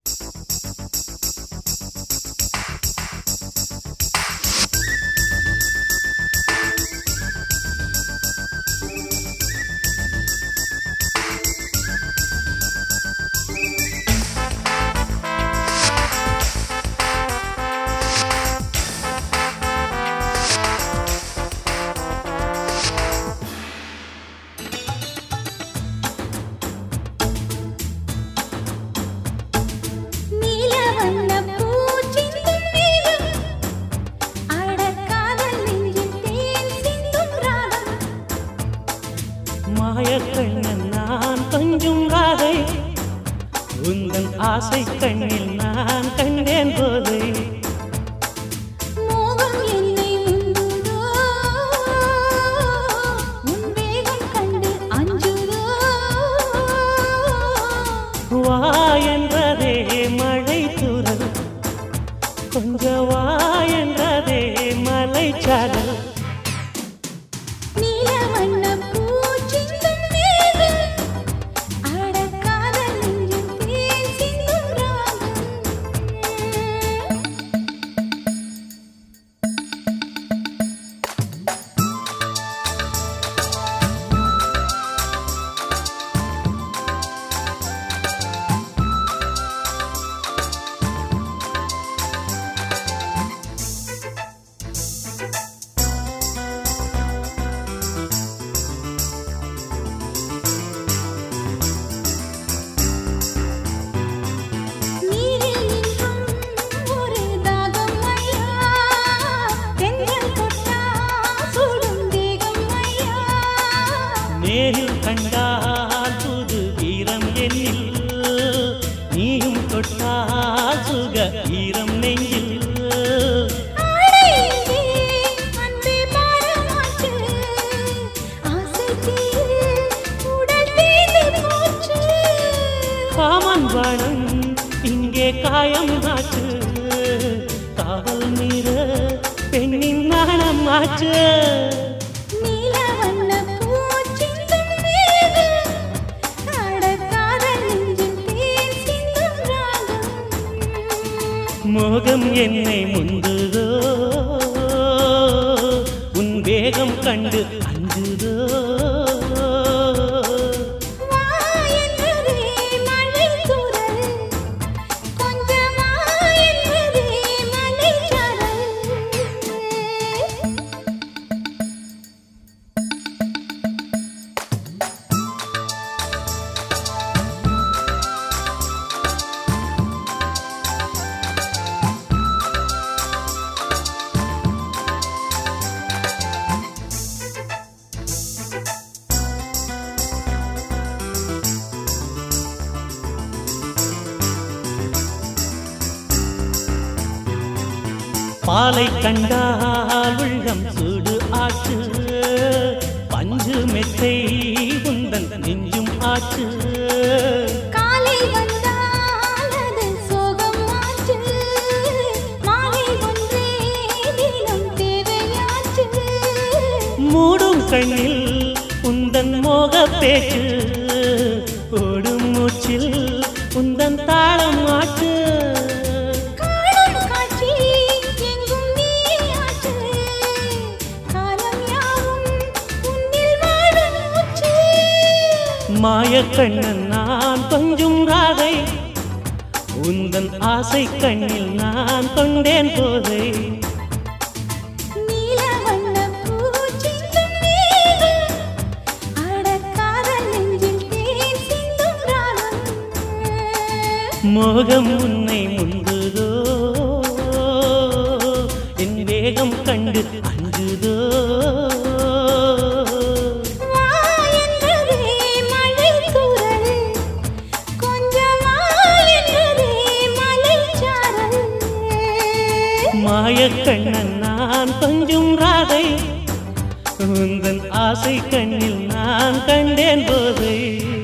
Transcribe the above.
நீல வண்ணப் பூச்சிந்தும் மேகம் அடக்காதல் நெஞ்சில் தேன் சிந்தும் ராகம் மாயக்கண்ணன் நான் கொஞ்சம் ராதை உந்தன் ஆசை கண்ணில் நான் கண்டேன் போதை மோகம் என்னை உந்துதோ உன் வேகம் கண்டு அஞ்சுதோ வா என்றதே மழை துறல் கொஞ்ச வா என்றதே மலை சாரல் நீல வண்ணப் பூச்சிந்தும் மேகம் அடக்காதல் நெஞ்சில் தேன் சிந்தும் ராகம் நீரில் நின்றும் ஒரு தாகம் ஐயா தென்றல் தொட்டா சுடும் தேகம் ஐயா நேரில் கண்டால் புது வீரம் என்னில் நீயும் தொட்டால் சுக வீரம் நெஞ்சில் ஆடையிலே அன்பே பாரமாச்சு ஆசை தீயில் உடல் தீந்து போச்சு காமன் வாழம் இங்கே காயம் ஆச்சு காவல் மீற பெண்ணின் நாணம் ஆச்சு நீல வண்ணப் பூச்சிந்தும் மேகம் அடக்காதல் நெஞ்சில் தேன் சிந்தும் ராகம் மோகம் என்னை முந்துதோ உன் வேகம் கண்டு அஞ்சுதோ வா என்றதே மழை தூறல் கொஞ்சம் வா என்றதே மலைச்சாரல் பாலை கண்டால் உள்ளம் சூடு ஆச்சு பஞ்சு மெத்தை உந்தன் நெஞ்சும் ஆச்சு காலை வந்தால் அது சோகம் ஆச்சு மாலை ஒன்றே தினம் தேவையாச்சு மூடும் கண்ணில் உந்தன் மோக பேச்சு ஓடும் மூச்சில் உந்தன் தாளம் ஆச்சு காணும் காட்சி எங்கும் நீயாச்சு காலம் யாவும் உன்னில் வாழும் மூச்சு மாயக்கண்ணன் நான் கொஞ்சம் ராதை உந்தன் ஆசை கண்ணில் நான் கொண்டேன் போதை நீல வண்ணப் பூச்சிந்தும் மேகம் அடக்காதல் நெஞ்சில் தேன் சிந்தும் ராகம் மோகம் உன்னை முந்துதோ என் வேகம் கண்டு அஞ்சுதோ வா என்றதே மழை தூறல் கொஞ்சம் வா என்றதே மலைச்சாரல் மாயக்கண்ணன் நான் கொஞ்சம் ராதை உந்தன் ஆசை கண்ணில் நான் கண்டேன் போதை